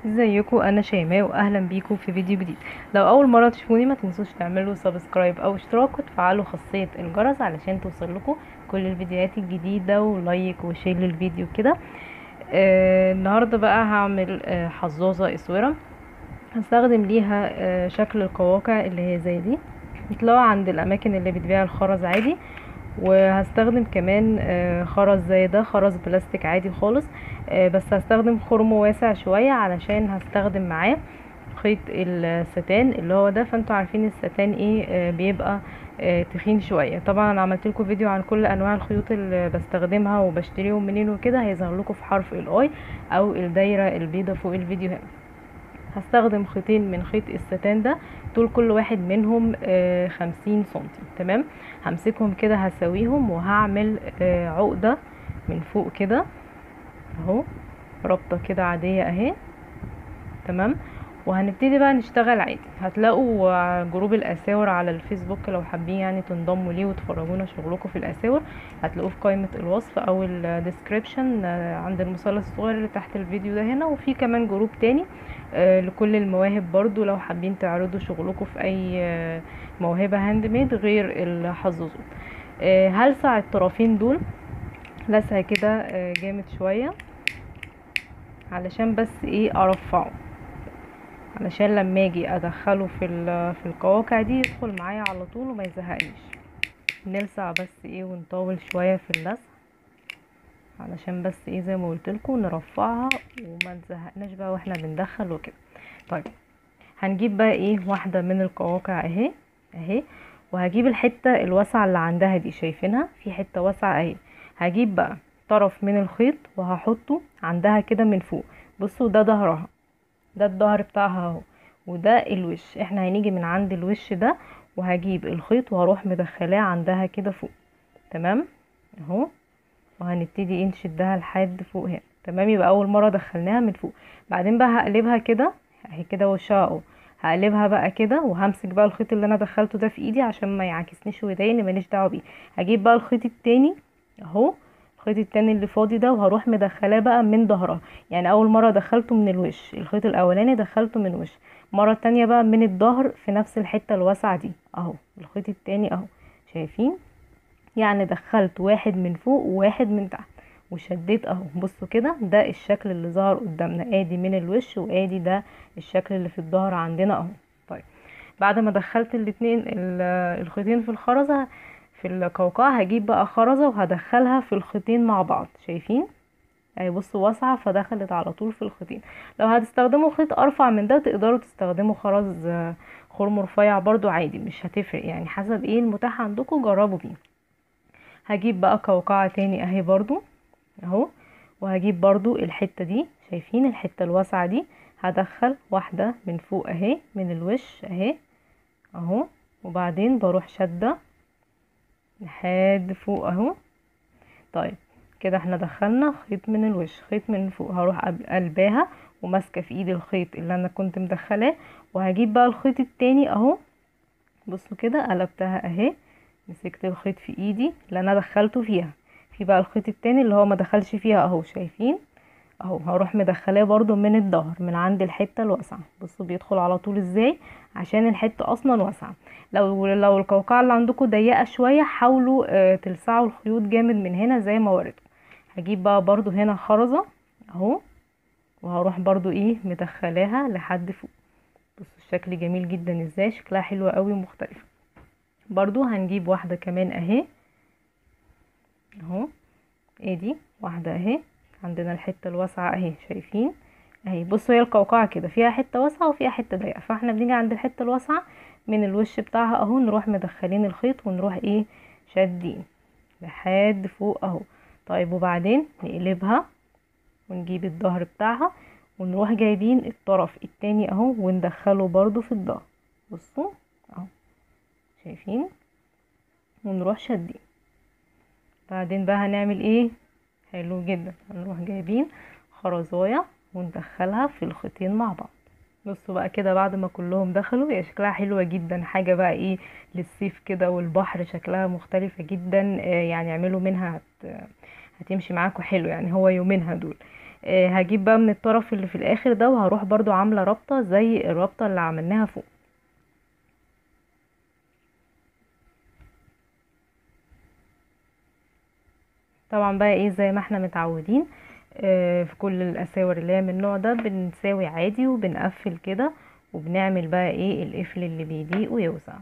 ازيكم انا شيماء واهلا بيكم في فيديو جديد لو اول مره تشوفوني ما تنسوش تعملوا سبسكرايب او اشتراك وتفعلوا خاصيه الجرس علشان توصلكم كل الفيديوهات الجديده ولايك وشير للفيديو كده آه النهارده بقى هعمل آه حظاظه اسوره هستخدم ليها آه شكل القواقع اللي هي زي دي بتلاقوها عند الاماكن اللي بتبيع الخرز عادي وهستخدم كمان آه خرز زي ده خرز بلاستيك عادي خالص آه بس هستخدم خرم واسع شوية علشان هستخدم معاه خيط الستان اللي هو ده فانتوا عارفين الستان ايه آه بيبقى تخين شوية طبعا انا عملت لكم فيديو عن كل انواع الخيوط اللي بستخدمها وبشتريهم منين وكده هيظهر لكم في حرف الاي او الدايرة البيضة فوق الفيديو هنا هستخدم خيطين من خيط الستان ده طول كل واحد منهم خمسين سنتي تمام همسكهم كده هسويهم وهعمل عقدة من فوق كده اهو رابطة كده عادية اهي تمام وهنبتدي بقى نشتغل عادي هتلاقوا جروب الاساور على الفيسبوك لو حابين يعني تنضموا ليه وتفرجونا شغلكم في الاساور هتلاقوه في قائمة الوصف او الديسكريبشن عند المثلث الصغير اللي تحت الفيديو ده هنا وفي كمان جروب تاني لكل المواهب برضو لو حابين تعرضوا شغلكم في اي موهبة هاند ميد غير الحظوظات هلسع الطرفين دول لسع كده جامد شوية علشان بس ايه ارفعه علشان لما اجي ادخله في في القواقع دي يدخل معايا على طول وما يزهقنيش نلسع بس ايه ونطول شوية في اللسع علشان بس ايه زي ما قلت لكم نرفعها وما نزهقناش بقى واحنا بندخل وكده طيب هنجيب بقى ايه واحده من القواقع اهي اهي وهجيب الحته الواسعه اللي عندها دي شايفينها في حته واسعه اهي هجيب بقى طرف من الخيط وهحطه عندها كده من فوق بصوا ده ظهرها ده الظهر بتاعها اهو وده الوش احنا هنيجي من عند الوش ده وهجيب الخيط وهروح مدخلاه عندها كده فوق تمام اهو وهنبتدي ايه نشدها لحد فوق هنا تمام يبقى اول مره دخلناها من فوق بعدين بقى هقلبها كده اهي كده وشها اهو هقلبها بقى كده وهمسك بقى الخيط اللي انا دخلته ده في ايدي عشان ما يعكسنيش ويضايقني ماليش دعوه بيه هجيب بقى الخيط التاني اهو الخيط التاني اللي فاضي ده وهروح مدخلاه بقى من ظهرها يعني اول مره دخلته من الوش الخيط الاولاني دخلته من الوش مره تانية بقى من الظهر في نفس الحته الواسعه دي اهو الخيط التاني اهو شايفين يعني دخلت واحد من فوق وواحد من تحت وشديت اهو بصوا كده ده الشكل اللي ظهر قدامنا ادي من الوش وادي ده الشكل اللي في الظهر عندنا اهو طيب بعد ما دخلت الاتنين الخيطين في الخرزة في القوقعة هجيب بقى خرزة وهدخلها في الخيطين مع بعض شايفين اهي بصوا واسعة فدخلت على طول في الخيطين لو هتستخدموا خيط ارفع من ده تقدروا تستخدموا خرز خرم رفيع برضو عادي مش هتفرق يعني حسب ايه المتاح عندكم جربوا بيه هجيب بقى قوقعة تاني اهي برضو اهو وهجيب برضو الحتة دي شايفين الحتة الواسعة دي هدخل واحدة من فوق اهي من الوش اهي اهو وبعدين بروح شدة لحد فوق اهو طيب كده احنا دخلنا خيط من الوش خيط من فوق هروح قلباها وماسكة في ايدي الخيط اللي انا كنت مدخلاه وهجيب بقى الخيط التاني اهو بصوا كده قلبتها اهي مسكت الخيط في ايدي اللي انا دخلته فيها في بقى الخيط التاني اللي هو ما دخلش فيها اهو شايفين اهو هروح مدخلاه برضو من الظهر من عند الحته الواسعه بصوا بيدخل على طول ازاي عشان الحته اصلا واسعه لو لو القوقعه اللي عندكم ضيقه شويه حاولوا آه تلسعوا الخيوط جامد من هنا زي ما وريتكم هجيب بقى برضو هنا خرزه اهو وهروح برضو ايه مدخلاها لحد فوق بصوا الشكل جميل جدا ازاي شكلها حلو قوي ومختلفه برضو هنجيب واحدة كمان اهي اهو ادي واحدة اهي عندنا الحتة الواسعة اهي شايفين اهي بصوا هي القوقعة كده فيها حتة واسعة وفيها حتة ضيقة فاحنا بنيجي عند الحتة الواسعة من الوش بتاعها اهو نروح مدخلين الخيط ونروح ايه شادين لحد فوق اهو طيب وبعدين نقلبها ونجيب الظهر بتاعها ونروح جايبين الطرف التاني اهو وندخله برضو في الظهر بصوا اهو شايفين ونروح شادين بعدين بقى هنعمل ايه حلو جدا هنروح جايبين خرزايه وندخلها في الخيطين مع بعض بصوا بقى كده بعد ما كلهم دخلوا هي شكلها حلوة جدا حاجة بقى ايه للصيف كده والبحر شكلها مختلفة جدا آه يعني اعملوا منها هت... هتمشي معاكم حلو يعني هو يومينها دول آه، هجيب بقى من الطرف اللي في الاخر ده وهروح برضو عاملة رابطة زي الرابطة اللي عملناها فوق طبعا بقى ايه زي ما احنا متعودين آه، في كل الاساور اللي هي من النوع ده بنساوي عادي وبنقفل كده وبنعمل بقى ايه القفل اللي بيضيق ويوسع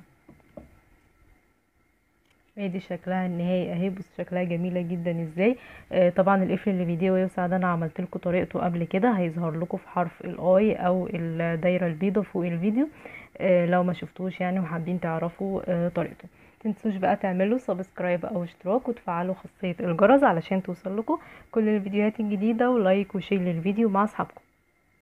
هي دي شكلها النهائي اهي بص شكلها جميله جدا ازاي آه طبعا القفل اللي بيضيق ويوسع ده انا عملت لكم طريقته قبل كده هيظهر لكم في حرف الاي او الدايره البيضاء فوق الفيديو آه لو ما شفتوش يعني وحابين تعرفوا آه طريقته تنسوش بقى تعملوا سبسكرايب او اشتراك وتفعلوا خاصيه الجرس علشان توصل لكم كل الفيديوهات الجديده ولايك وشير للفيديو مع اصحابكم